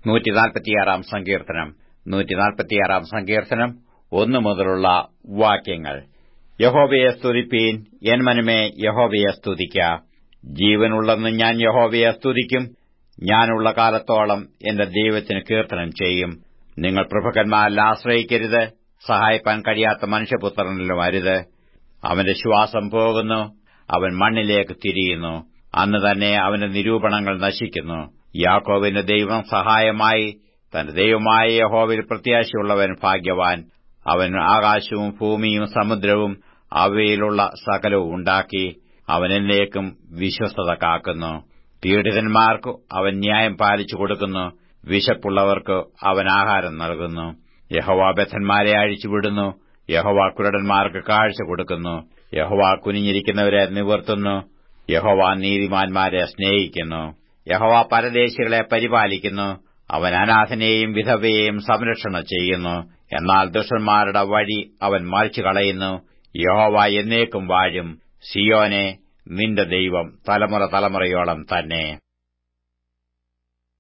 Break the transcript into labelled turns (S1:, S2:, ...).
S1: നൂറ്റിനാൽപ്പത്തിയാറാം സങ്കീർത്തനം നൂറ്റിനാൽപ്പത്തിയാറാം സങ്കീർത്തനം ഒന്നു മുതലുള്ള വാക്യങ്ങൾ യഹോവയെ സ്തുതിപ്പീൻ എൻ മനമേ യഹോവയെ സ്തുതിക്ക ജീവനുള്ളെന്ന് ഞാൻ യഹോവയെ സ്തുതിക്കും ഞാനുള്ള കാലത്തോളം എന്റെ ദൈവത്തിന് കീർത്തനം ചെയ്യും നിങ്ങൾ പ്രഭുക്കന്മാരിൽ ആശ്രയിക്കരുത് സഹായിപ്പാൻ കഴിയാത്ത മനുഷ്യപുത്രനിലും അരുത് അവന്റെ ശ്വാസം പോകുന്നു അവൻ മണ്ണിലേക്ക് തിരിയുന്നു അന്ന് തന്നെ അവന്റെ നിരൂപണങ്ങൾ നശിക്കുന്നു യാക്കോവിന്റെ ദൈവം സഹായമായി തന്റെ ദൈവമായ യഹോവിൽ പ്രത്യാശയുള്ളവൻ ഭാഗ്യവാൻ അവൻ ആകാശവും ഭൂമിയും സമുദ്രവും അവയിലുള്ള സകലവും ഉണ്ടാക്കി അവൻ എന്നേക്കും വിശ്വസ്തത കാക്കുന്നു പീഡിതന്മാർക്കു അവൻ ന്യായം പാലിച്ചു കൊടുക്കുന്നു വിശപ്പുള്ളവർക്ക് അവൻ ആഹാരം നൽകുന്നു യഹോവ ബദ്ധന്മാരെ അഴിച്ചുവിടുന്നു യഹോവ കുരുടന്മാർക്ക് കാഴ്ച കൊടുക്കുന്നു യഹോവ കുനിഞ്ഞിരിക്കുന്നവരെ നിവർത്തുന്നു യഹോവ നീതിമാന്മാരെ സ്നേഹിക്കുന്നു യഹോവ പരദേശികളെ പരിപാലിക്കുന്നു അവൻ അനാഥനെയും വിധവയെയും സംരക്ഷണ ചെയ്യുന്നു എന്നാൽ ദുഷ്ടന്മാരുടെ വഴി അവൻ മറിച്ചു കളയുന്നു യഹോവ എന്നേക്കും വാഴും സിയോനെ നിന്റെ ദൈവം തലമുറ തലമുറയോളം തന്നെ